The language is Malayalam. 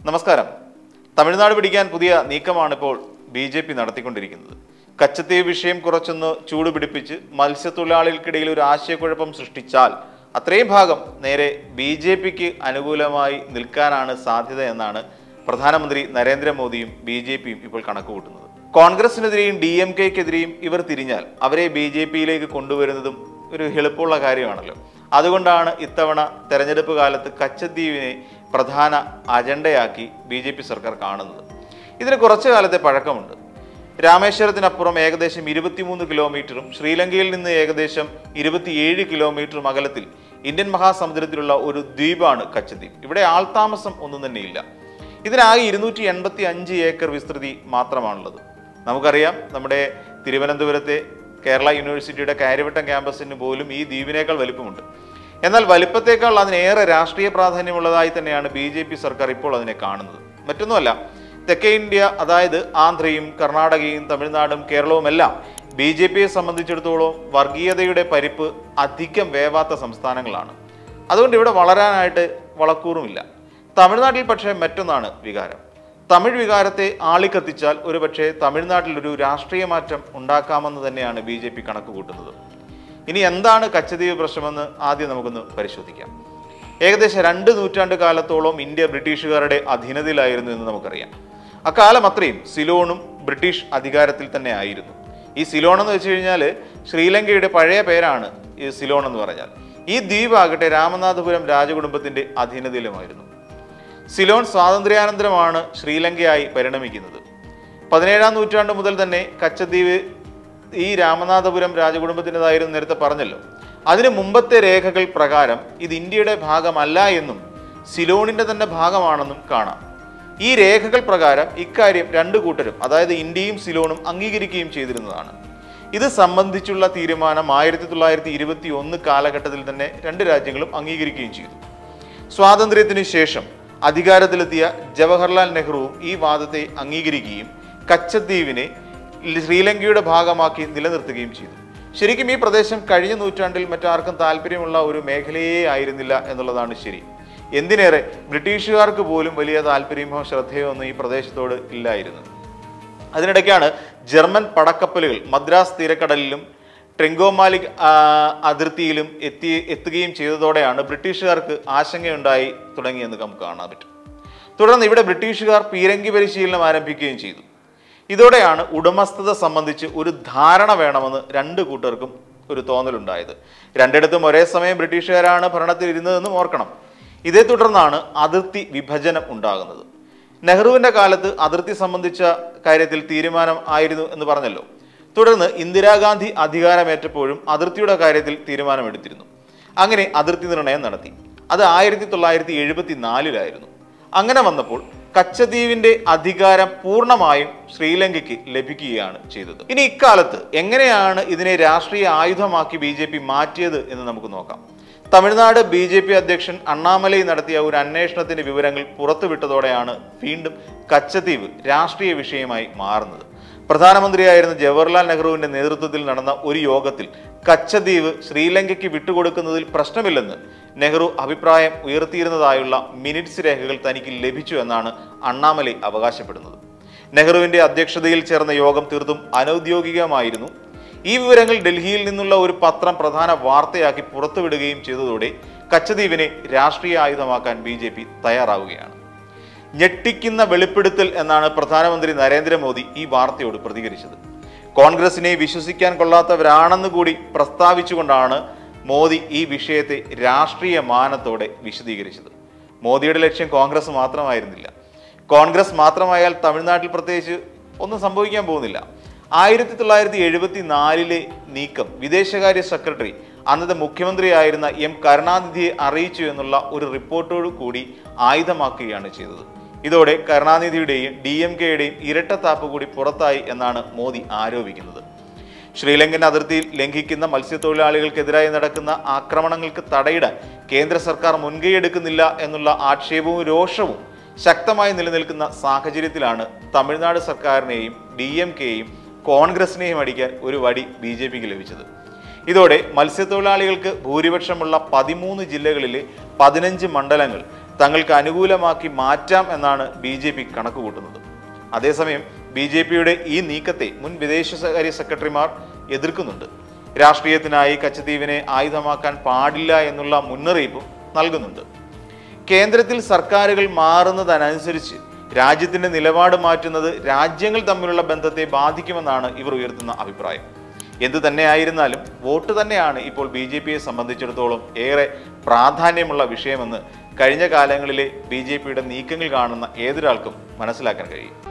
നമസ്കാരം തമിഴ്നാട് പിടിക്കാൻ പുതിയ നീക്കമാണ് ഇപ്പോൾ ബി ജെ പി നടത്തിക്കൊണ്ടിരിക്കുന്നത് കച്ചത്തീവ് വിഷയം കുറച്ചൊന്ന് ചൂട് പിടിപ്പിച്ച് മത്സ്യത്തൊഴിലാളികൾക്കിടയിൽ ഒരു ആശയക്കുഴപ്പം സൃഷ്ടിച്ചാൽ അത്രയും ഭാഗം നേരെ ബി ജെ പിക്ക് അനുകൂലമായി നിൽക്കാനാണ് സാധ്യത എന്നാണ് പ്രധാനമന്ത്രി നരേന്ദ്രമോദിയും ബി ജെ പിയും ഇപ്പോൾ കണക്കുകൂട്ടുന്നത് കോൺഗ്രസിനെതിരെയും ഡി എം കെക്കെതിരെയും ഇവർ തിരിഞ്ഞാൽ അവരെ ബി ജെ പിയിലേക്ക് കൊണ്ടുവരുന്നതും ഒരു എളുപ്പമുള്ള കാര്യമാണല്ലോ അതുകൊണ്ടാണ് ഇത്തവണ തെരഞ്ഞെടുപ്പ് കാലത്ത് കച്ചദ്വീപിനെ പ്രധാന അജണ്ടയാക്കി ബി ജെ പി സർക്കാർ കാണുന്നത് ഇതിന് കുറച്ചു കാലത്തെ പഴക്കമുണ്ട് രാമേശ്വരത്തിനപ്പുറം ഏകദേശം ഇരുപത്തിമൂന്ന് കിലോമീറ്ററും ശ്രീലങ്കയിൽ നിന്ന് ഏകദേശം ഇരുപത്തിയേഴ് കിലോമീറ്ററും അകലത്തിൽ ഇന്ത്യൻ മഹാസമുദ്രത്തിലുള്ള ഒരു ദ്വീപാണ് കച്ചദ്വീപ് ഇവിടെ ആൾതാമസം ഒന്നും തന്നെയില്ല ഇതിനാകെ ഇരുന്നൂറ്റി എൺപത്തി അഞ്ച് ഏക്കർ വിസ്തൃതി മാത്രമാണുള്ളത് നമുക്കറിയാം നമ്മുടെ തിരുവനന്തപുരത്തെ കേരള യൂണിവേഴ്സിറ്റിയുടെ കാര്യവട്ടം ക്യാമ്പസിന് പോലും ഈ ദ്വീപിനേക്കാൾ വലിപ്പമുണ്ട് എന്നാൽ വലിപ്പത്തേക്കാൾ അതിനേറെ രാഷ്ട്രീയ പ്രാധാന്യമുള്ളതായി തന്നെയാണ് ബി ജെ പി സർക്കാർ ഇപ്പോൾ അതിനെ കാണുന്നത് മറ്റൊന്നുമല്ല തെക്കേ ഇന്ത്യ അതായത് ആന്ധ്രയും കർണാടകയും തമിഴ്നാടും കേരളവും എല്ലാം ബി ജെ പിയെ സംബന്ധിച്ചിടത്തോളം വർഗീയതയുടെ പരിപ്പ് അധികം വേവാത്ത സംസ്ഥാനങ്ങളാണ് അതുകൊണ്ട് ഇവിടെ വളരാനായിട്ട് വളക്കൂറുമില്ല തമിഴ്നാട്ടിൽ പക്ഷേ മറ്റൊന്നാണ് വികാരം തമിഴ് വികാരത്തെ ആളിക്കത്തിച്ചാൽ ഒരുപക്ഷെ തമിഴ്നാട്ടിൽ ഒരു രാഷ്ട്രീയ മാറ്റം ഉണ്ടാക്കാമെന്ന് തന്നെയാണ് ബി ജെ പി കണക്ക് കൂട്ടുന്നത് ഇനി എന്താണ് കച്ചദ്വീപ് പ്രശ്നമെന്ന് ആദ്യം നമുക്കൊന്ന് പരിശോധിക്കാം ഏകദേശം രണ്ട് നൂറ്റാണ്ട് കാലത്തോളം ഇന്ത്യ ബ്രിട്ടീഷുകാരുടെ അധീനതയിലായിരുന്നു എന്ന് നമുക്കറിയാം അക്കാലം അത്രയും സിലോണും ബ്രിട്ടീഷ് അധികാരത്തിൽ തന്നെ ആയിരുന്നു ഈ സിലോൺ എന്ന് വെച്ച് കഴിഞ്ഞാൽ ശ്രീലങ്കയുടെ പഴയ പേരാണ് ഈ സിലോൺ എന്ന് പറഞ്ഞാൽ ഈ ദ്വീപാകട്ടെ രാമനാഥപുരം രാജകുടുംബത്തിന്റെ അധീനതയിലുമായിരുന്നു സിലോൺ സ്വാതന്ത്ര്യാനന്തരമാണ് ശ്രീലങ്കയായി പരിണമിക്കുന്നത് പതിനേഴാം നൂറ്റാണ്ട് മുതൽ തന്നെ കച്ചദ്വീപ് ഈ രാമനാഥപുരം രാജകുടുംബത്തിൻ്റെതായിരുന്നു നേരത്തെ പറഞ്ഞല്ലോ അതിന് മുമ്പത്തെ രേഖകൾ പ്രകാരം ഇത് ഇന്ത്യയുടെ ഭാഗമല്ല എന്നും സിലോണിന്റെ തന്നെ ഭാഗമാണെന്നും കാണാം ഈ രേഖകൾ പ്രകാരം ഇക്കാര്യം രണ്ടു കൂട്ടരും അതായത് ഇന്ത്യയും സിലോണും അംഗീകരിക്കുകയും ചെയ്തിരുന്നതാണ് ഇത് സംബന്ധിച്ചുള്ള തീരുമാനം ആയിരത്തി തൊള്ളായിരത്തി ഇരുപത്തി ഒന്ന് കാലഘട്ടത്തിൽ തന്നെ രണ്ട് രാജ്യങ്ങളും അംഗീകരിക്കുകയും ചെയ്തു സ്വാതന്ത്ര്യത്തിന് ശേഷം അധികാരത്തിലെത്തിയ ജവഹർലാൽ നെഹ്റുവും ഈ വാദത്തെ അംഗീകരിക്കുകയും കച്ചദ്വീപിനെ ശ്രീലങ്കയുടെ ഭാഗമാക്കി നിലനിർത്തുകയും ചെയ്തു ശരിക്കും ഈ പ്രദേശം കഴിഞ്ഞ നൂറ്റാണ്ടിൽ മറ്റാർക്കും താല്പര്യമുള്ള ഒരു മേഖലയേ ആയിരുന്നില്ല എന്നുള്ളതാണ് ശരി എന്തിനേറെ ബ്രിട്ടീഷുകാർക്ക് പോലും വലിയ താല്പര്യമോ ശ്രദ്ധയോ ഒന്നും ഈ പ്രദേശത്തോട് ഇല്ലായിരുന്നു അതിനിടയ്ക്കാണ് ജർമ്മൻ പടക്കപ്പലുകൾ മദ്രാസ് തീരക്കടലിലും ട്രിങ്കോമാലിക് ആ, അതിർത്തിയിലും എത്തി എത്തുകയും ചെയ്തതോടെയാണ് ബ്രിട്ടീഷുകാർക്ക് ആശങ്കയുണ്ടായി തുടങ്ങിയെന്ന് നമുക്ക് കാണാൻ പറ്റും തുടർന്ന് ഇവിടെ ബ്രിട്ടീഷുകാർ പീരങ്കി പരിശീലനം ആരംഭിക്കുകയും ചെയ്തു ഇതോടെയാണ് ഉടമസ്ഥത സംബന്ധിച്ച് ഒരു ധാരണ വേണമെന്ന് രണ്ട് കൂട്ടർക്കും ഒരു തോന്നലുണ്ടായത് രണ്ടിടത്തും ഒരേ സമയം ബ്രിട്ടീഷുകാരാണ് ഭരണത്തിൽ ഇരുന്നതെന്നും ഓർക്കണം ഇതേ തുടർന്നാണ് അതിർത്തി വിഭജനം ഉണ്ടാകുന്നത് നെഹ്റുവിന്റെ കാലത്ത് അതിർത്തി സംബന്ധിച്ച കാര്യത്തിൽ തീരുമാനം ആയിരുന്നു എന്ന് പറഞ്ഞല്ലോ തുടർന്ന് ഇന്ദിരാഗാന്ധി അധികാരമേറ്റപ്പോഴും അതിർത്തിയുടെ കാര്യത്തിൽ തീരുമാനമെടുത്തിരുന്നു അങ്ങനെ അതിർത്തി നിർണയം നടത്തി അത് ആയിരത്തി തൊള്ളായിരത്തി എഴുപത്തി നാലിലായിരുന്നു അങ്ങനെ വന്നപ്പോൾ കച്ചദ്വീപിന്റെ അധികാരം പൂർണ്ണമായും ശ്രീലങ്കയ്ക്ക് ലഭിക്കുകയാണ് ചെയ്തത് ഇനി ഇക്കാലത്ത് എങ്ങനെയാണ് ഇതിനെ രാഷ്ട്രീയ ആയുധമാക്കി ബി ജെ പി മാറ്റിയത് എന്ന് നമുക്ക് നോക്കാം തമിഴ്നാട് ബി ജെ പി അധ്യക്ഷൻ അണ്ണാമലൈ നടത്തിയ ഒരു അന്വേഷണത്തിന്റെ വിവരങ്ങൾ പുറത്തുവിട്ടതോടെയാണ് വീണ്ടും കച്ചദ്വീപ് രാഷ്ട്രീയ വിഷയമായി മാറുന്നത് പ്രധാനമന്ത്രിയായിരുന്ന ജവഹർലാൽ നെഹ്റുവിന്റെ നേതൃത്വത്തിൽ നടന്ന ഒരു യോഗത്തിൽ കച്ചദ്വീപ് ശ്രീലങ്കയ്ക്ക് വിട്ടുകൊടുക്കുന്നതിൽ പ്രശ്നമില്ലെന്ന് നെഹ്റു അഭിപ്രായം ഉയർത്തിയിരുന്നതായുള്ള മിനിറ്റ്സ് രേഖകൾ തനിക്ക് ലഭിച്ചു എന്നാണ് അണ്ണാമലൈ അവകാശപ്പെടുന്നത് നെഹ്റുവിന്റെ അധ്യക്ഷതയിൽ ചേർന്ന യോഗം തീർത്തും അനൗദ്യോഗികമായിരുന്നു ഈ വിവരങ്ങൾ ഡൽഹിയിൽ നിന്നുള്ള ഒരു പത്രം പ്രധാന വാർത്തയാക്കി പുറത്തുവിടുകയും ചെയ്തതോടെ കച്ചദ്വീപിനെ രാഷ്ട്രീയ ആയുധമാക്കാൻ ബി ജെ പി തയ്യാറാവുകയാണ് ഞെട്ടിക്കുന്ന വെളിപ്പെടുത്തൽ എന്നാണ് പ്രധാനമന്ത്രി നരേന്ദ്രമോദി ഈ വാർത്തയോട് പ്രതികരിച്ചത് കോൺഗ്രസിനെ വിശ്വസിക്കാൻ കൊള്ളാത്തവരാണെന്ന് കൂടി പ്രസ്താവിച്ചുകൊണ്ടാണ് മോദി ഈ വിഷയത്തെ രാഷ്ട്രീയ മാനത്തോടെ വിശദീകരിച്ചത് മോദിയുടെ ലക്ഷ്യം കോൺഗ്രസ് മാത്രമായിരുന്നില്ല കോൺഗ്രസ് മാത്രമായാൽ തമിഴ്നാട്ടിൽ പ്രത്യേകിച്ച് ഒന്നും സംഭവിക്കാൻ പോകുന്നില്ല ആയിരത്തി തൊള്ളായിരത്തി എഴുപത്തി നാലിലെ നീക്കം വിദേശകാര്യ സെക്രട്ടറി അന്നത്തെ മുഖ്യമന്ത്രിയായിരുന്ന എം കരുണാനിധിയെ അറിയിച്ചു എന്നുള്ള ഒരു റിപ്പോർട്ടോട് കൂടി ആയുധമാക്കുകയാണ് ചെയ്തത് ഇതോടെ കരുണാനിധിയുടെയും ഡി എം കെയുടെയും ഇരട്ടത്താപ്പ് കൂടി പുറത്തായി എന്നാണ് മോദി ആരോപിക്കുന്നത് ശ്രീലങ്കൻ അതിർത്തിയിൽ ലംഘിക്കുന്ന മത്സ്യത്തൊഴിലാളികൾക്കെതിരായി നടക്കുന്ന ആക്രമണങ്ങൾക്ക് തടയിടാൻ കേന്ദ്ര സർക്കാർ മുൻകൈയെടുക്കുന്നില്ല എന്നുള്ള ആക്ഷേപവും രോഷവും ശക്തമായി നിലനിൽക്കുന്ന സാഹചര്യത്തിലാണ് തമിഴ്നാട് സർക്കാരിനെയും ഡി എം കെയും കോൺഗ്രസിനെയും അടിക്കാൻ ഒരു വടി ബി ജെ പിക്ക് ലഭിച്ചത് ഇതോടെ മത്സ്യത്തൊഴിലാളികൾക്ക് ഭൂരിപക്ഷമുള്ള പതിമൂന്ന് ജില്ലകളിലെ പതിനഞ്ച് മണ്ഡലങ്ങൾ തങ്ങൾക്ക് അനുകൂലമാക്കി മാറ്റാം എന്നാണ് ബി ജെ പി കണക്കുകൂട്ടുന്നത് അതേസമയം ബി ജെ പിയുടെ ഈ നീക്കത്തെ മുൻ വിദേശകാര്യ സെക്രട്ടറിമാർ എതിർക്കുന്നുണ്ട് രാഷ്ട്രീയത്തിനായി കച്ചത്തീവിനെ ആയുധമാക്കാൻ പാടില്ല എന്നുള്ള മുന്നറിയിപ്പും നൽകുന്നുണ്ട് കേന്ദ്രത്തിൽ സർക്കാരുകൾ മാറുന്നതനുസരിച്ച് രാജ്യത്തിന്റെ നിലപാട് മാറ്റുന്നത് രാജ്യങ്ങൾ തമ്മിലുള്ള ബന്ധത്തെ ബാധിക്കുമെന്നാണ് ഇവർ ഉയർത്തുന്ന അഭിപ്രായം എന്തു തന്നെയായിരുന്നാലും വോട്ട് തന്നെയാണ് ഇപ്പോൾ ബി ജെ പിയെ സംബന്ധിച്ചിടത്തോളം ഏറെ പ്രാധാന്യമുള്ള വിഷയമെന്ന് കഴിഞ്ഞ കാലങ്ങളിലെ ബി ജെ പിയുടെ നീക്കങ്ങൾ കാണുന്ന ഏതൊരാൾക്കും മനസ്സിലാക്കാൻ കഴിയും